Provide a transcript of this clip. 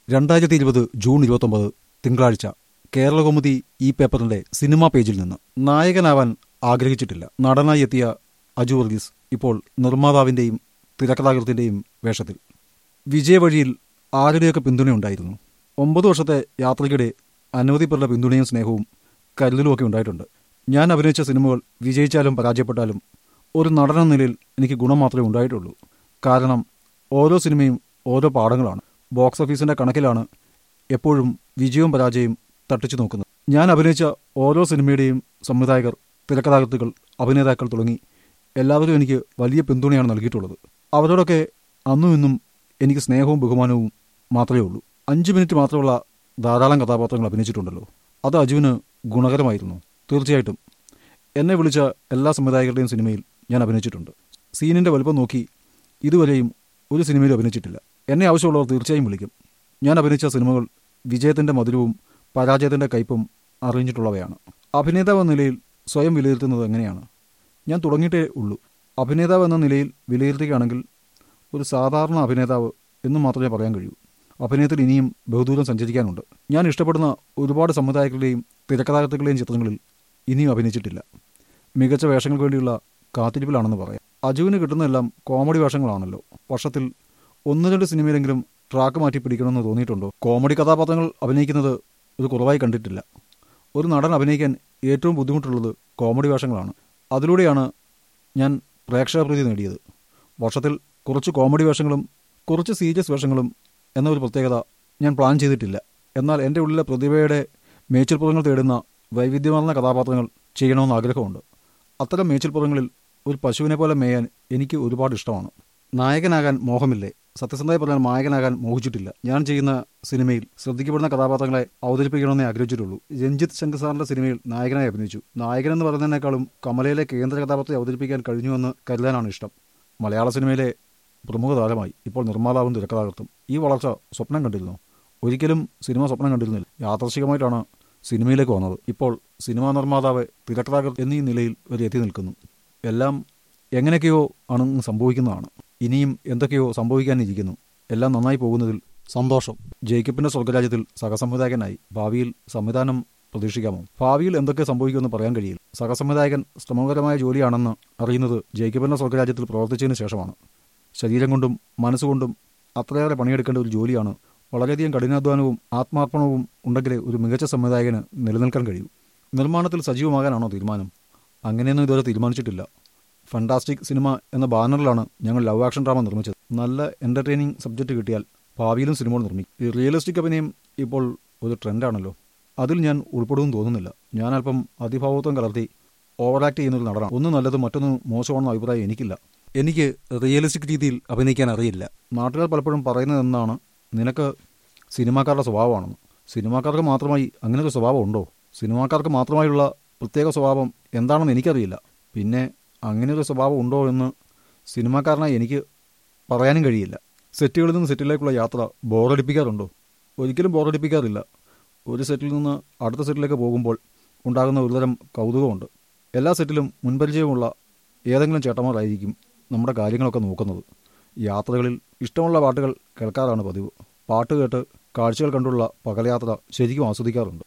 രണ്ടായിരത്തി ഇരുപത് ജൂൺ ഇരുപത്തൊമ്പത് തിങ്കളാഴ്ച കേരളകൗമുദി ഈ പേപ്പറിന്റെ സിനിമാ പേജിൽ നിന്ന് നായകനാവാൻ ആഗ്രഹിച്ചിട്ടില്ല നടനായി എത്തിയ അജു വർഗീസ് ഇപ്പോൾ നിർമ്മാതാവിന്റെയും തിരക്കഥാകൃത്തിന്റെയും വേഷത്തിൽ വിജയവഴിയിൽ ആരുടെയൊക്കെ പിന്തുണയുണ്ടായിരുന്നു ഒമ്പത് വർഷത്തെ യാത്രയ്ക്കിടെ അനവധി പേരുടെ പിന്തുണയും സ്നേഹവും കരുതലും ഒക്കെ ഉണ്ടായിട്ടുണ്ട് ഞാൻ അഭിനയിച്ച സിനിമകൾ വിജയിച്ചാലും പരാജയപ്പെട്ടാലും ഒരു നടനെന്ന നിലയിൽ എനിക്ക് ഗുണം മാത്രമേ ഉണ്ടായിട്ടുള്ളൂ കാരണം ഓരോ സിനിമയും ഓരോ പാഠങ്ങളാണ് ബോക്സ് ഓഫീസിന്റെ കണക്കിലാണ് എപ്പോഴും വിജയവും പരാജയവും തട്ടിച്ചു നോക്കുന്നത് ഞാൻ അഭിനയിച്ച ഓരോ സിനിമയുടെയും സംവിധായകർ തിരക്കഥാകൃത്തുകൾ അഭിനേതാക്കൾ തുടങ്ങി എല്ലാവരും എനിക്ക് വലിയ പിന്തുണയാണ് നൽകിയിട്ടുള്ളത് അവരോടൊക്കെ അന്നും ഇന്നും എനിക്ക് സ്നേഹവും ബഹുമാനവും മാത്രമേ ഉള്ളൂ അഞ്ച് മിനിറ്റ് മാത്രമുള്ള ധാരാളം കഥാപാത്രങ്ങൾ അഭിനയിച്ചിട്ടുണ്ടല്ലോ അത് അജുവിന് ഗുണകരമായിരുന്നു തീർച്ചയായിട്ടും എന്നെ വിളിച്ച എല്ലാ സംവിധായകരുടെയും സിനിമയിൽ ഞാൻ അഭിനയിച്ചിട്ടുണ്ട് സീനിന്റെ വലുപ്പം നോക്കി ഇതുവരെയും ഒരു സിനിമയിലും അഭിനയിച്ചിട്ടില്ല എന്നെ ആവശ്യമുള്ളവർ തീർച്ചയായും വിളിക്കും ഞാൻ അഭിനയിച്ച സിനിമകൾ വിജയത്തിന്റെ മധുരവും പരാജയത്തിന്റെ കയ്പും അറിഞ്ഞിട്ടുള്ളവയാണ് അഭിനേതാവ് എന്ന നിലയിൽ സ്വയം വിലയിരുത്തുന്നത് എങ്ങനെയാണ് ഞാൻ തുടങ്ങിയിട്ടേ ഉള്ളൂ അഭിനേതാവ് എന്ന നിലയിൽ വിലയിരുത്തുകയാണെങ്കിൽ ഒരു സാധാരണ അഭിനേതാവ് എന്ന് മാത്രമേ പറയാൻ കഴിയൂ അഭിനയത്തിൽ ഇനിയും ബഹുദൂരം സഞ്ചരിക്കാനുണ്ട് ഞാൻ ഇഷ്ടപ്പെടുന്ന ഒരുപാട് സംവിധായകരുടെയും തിരക്കഥാകൃത്തുക്കളുടെയും ചിത്രങ്ങളിൽ ഇനിയും അഭിനയിച്ചിട്ടില്ല മികച്ച വേഷങ്ങൾക്ക് വേണ്ടിയുള്ള കാത്തിരിപ്പിലാണെന്ന് പറയാം അജുവിന് കിട്ടുന്നതെല്ലാം കോമഡി വേഷങ്ങളാണല്ലോ വർഷത്തിൽ ഒന്ന് രണ്ട് സിനിമയിലെങ്കിലും ട്രാക്ക് മാറ്റി പിടിക്കണമെന്ന് തോന്നിയിട്ടുണ്ടോ കോമഡി കഥാപാത്രങ്ങൾ അഭിനയിക്കുന്നത് ഒരു കുറവായി കണ്ടിട്ടില്ല ഒരു നടൻ അഭിനയിക്കാൻ ഏറ്റവും ബുദ്ധിമുട്ടുള്ളത് കോമഡി വേഷങ്ങളാണ് അതിലൂടെയാണ് ഞാൻ പ്രേക്ഷകപ്രീതി നേടിയത് വർഷത്തിൽ കുറച്ച് കോമഡി വേഷങ്ങളും കുറച്ച് സീരിയസ് വേഷങ്ങളും എന്ന ഒരു പ്രത്യേകത ഞാൻ പ്ലാൻ ചെയ്തിട്ടില്ല എന്നാൽ എൻ്റെ ഉള്ളിലെ പ്രതിഭയുടെ മേച്ചിൽപ്പുറങ്ങൾ തേടുന്ന വൈവിധ്യമാർന്ന കഥാപാത്രങ്ങൾ ചെയ്യണമെന്ന് ആഗ്രഹമുണ്ട് അത്തരം മേച്ചിൽപ്പുറങ്ങളിൽ ഒരു പശുവിനെ പോലെ മേയാൻ എനിക്ക് ഒരുപാട് ഇഷ്ടമാണ് നായകനാകാൻ മോഹമില്ലേ സത്യസന്ധമായി പറഞ്ഞാൽ നായകനാകാൻ മോഹിച്ചിട്ടില്ല ഞാൻ ചെയ്യുന്ന സിനിമയിൽ ശ്രദ്ധിക്കപ്പെടുന്ന കഥാപാത്രങ്ങളെ അവതരിപ്പിക്കണമെന്നേ ആഗ്രഹിച്ചിട്ടുള്ളൂ രഞ്ജിത്ത് ശങ്കർ സാറിന്റെ സിനിമയിൽ നായകനായി അഭിനയിച്ചു നായകൻ എന്ന് പറയുന്നതിനേക്കാളും കമലയിലെ കേന്ദ്ര കഥാപാത്രത്തെ അവതരിപ്പിക്കാൻ കഴിഞ്ഞുവെന്ന് കരുതാനാണ് ഇഷ്ടം മലയാള സിനിമയിലെ പ്രമുഖ താരമായി ഇപ്പോൾ നിർമ്മാതാവും തിരക്കഥാകൃത്തും ഈ വളർച്ച സ്വപ്നം കണ്ടിരുന്നു ഒരിക്കലും സിനിമ സ്വപ്നം കണ്ടിരുന്നില്ല യാദർശികമായിട്ടാണ് സിനിമയിലേക്ക് വന്നത് ഇപ്പോൾ സിനിമാ നിർമ്മാതാവ് തിരക്കഥാകൃത്ത് എന്നീ നിലയിൽ വരെ എത്തി നിൽക്കുന്നു എല്ലാം എങ്ങനെയൊക്കെയോ ആണ് സംഭവിക്കുന്നതാണ് ഇനിയും എന്തൊക്കെയോ സംഭവിക്കാനിരിക്കുന്നു എല്ലാം നന്നായി പോകുന്നതിൽ സന്തോഷം ജേക്കബിന്റെ സ്വർഗരാജ്യത്തിൽ സഹസംവിധായകനായി ഭാവിയിൽ സംവിധാനം പ്രതീക്ഷിക്കാമോ ഭാവിയിൽ എന്തൊക്കെ സംഭവിക്കുമെന്ന് പറയാൻ കഴിയില്ല സഹസംവിധായകൻ ശ്രമകരമായ ജോലിയാണെന്ന് അറിയുന്നത് ജേക്കബിന്റെ സ്വർഗരാജ്യത്തിൽ പ്രവർത്തിച്ചതിന് ശേഷമാണ് ശരീരം കൊണ്ടും മനസ്സുകൊണ്ടും അത്രയേറെ പണിയെടുക്കേണ്ട ഒരു ജോലിയാണ് വളരെയധികം കഠിനാധ്വാനവും ആത്മാർപ്പണവും ഉണ്ടെങ്കിലേ ഒരു മികച്ച സംവിധായകന് നിലനിൽക്കാൻ കഴിയൂ നിർമ്മാണത്തിൽ സജീവമാകാനാണോ തീരുമാനം അങ്ങനെയൊന്നും ഇതുവരെ തീരുമാനിച്ചിട്ടില്ല ഫണ്ടാസ്റ്റിക് സിനിമ എന്ന ബാനറിലാണ് ഞങ്ങൾ ലവ് ആക്ഷൻ ഡ്രാമ നിർമ്മിച്ചത് നല്ല എന്റർടൈനിങ് സബ്ജക്റ്റ് കിട്ടിയാൽ ഭാവിയിലും സിനിമകൾ നിർമ്മിക്കും ഈ റിയലിസ്റ്റിക് അഭിനയം ഇപ്പോൾ ഒരു ട്രെൻഡാണല്ലോ അതിൽ ഞാൻ ഉൾപ്പെടുമെന്ന് തോന്നുന്നില്ല ഞാൻ അല്പം അതിഭാവത്വം കലർത്തി ഓവർ ആക്ട് ചെയ്യുന്ന ഒരു നടനാണ് ഒന്ന് നല്ലത് മറ്റൊന്ന് മോശമാണെന്ന അഭിപ്രായം എനിക്കില്ല എനിക്ക് റിയലിസ്റ്റിക് രീതിയിൽ അഭിനയിക്കാൻ അറിയില്ല നാട്ടുകാർ പലപ്പോഴും പറയുന്നത് എന്നാണ് നിനക്ക് സിനിമാക്കാരുടെ സ്വഭാവമാണെന്ന് സിനിമാക്കാർക്ക് മാത്രമായി അങ്ങനെ ഒരു സ്വഭാവം ഉണ്ടോ സിനിമാക്കാർക്ക് മാത്രമായുള്ള പ്രത്യേക സ്വഭാവം എന്താണെന്ന് എനിക്കറിയില്ല പിന്നെ അങ്ങനെ ഒരു സ്വഭാവം ഉണ്ടോ എന്ന് സിനിമാക്കാരനായി എനിക്ക് പറയാനും കഴിയില്ല സെറ്റുകളിൽ നിന്ന് സെറ്റിലേക്കുള്ള യാത്ര ബോറടിപ്പിക്കാറുണ്ടോ ഒരിക്കലും ബോറടിപ്പിക്കാറില്ല ഒരു സെറ്റിൽ നിന്ന് അടുത്ത സെറ്റിലേക്ക് പോകുമ്പോൾ ഉണ്ടാകുന്ന ഒരുതരം കൗതുകമുണ്ട് എല്ലാ സെറ്റിലും മുൻപരിചയമുള്ള ഏതെങ്കിലും ചേട്ടന്മാരായിരിക്കും നമ്മുടെ കാര്യങ്ങളൊക്കെ നോക്കുന്നത് യാത്രകളിൽ ഇഷ്ടമുള്ള പാട്ടുകൾ കേൾക്കാറാണ് പതിവ് പാട്ട് കേട്ട് കാഴ്ചകൾ കണ്ടുള്ള പകലയാത്ര ശരിക്കും ആസ്വദിക്കാറുണ്ട്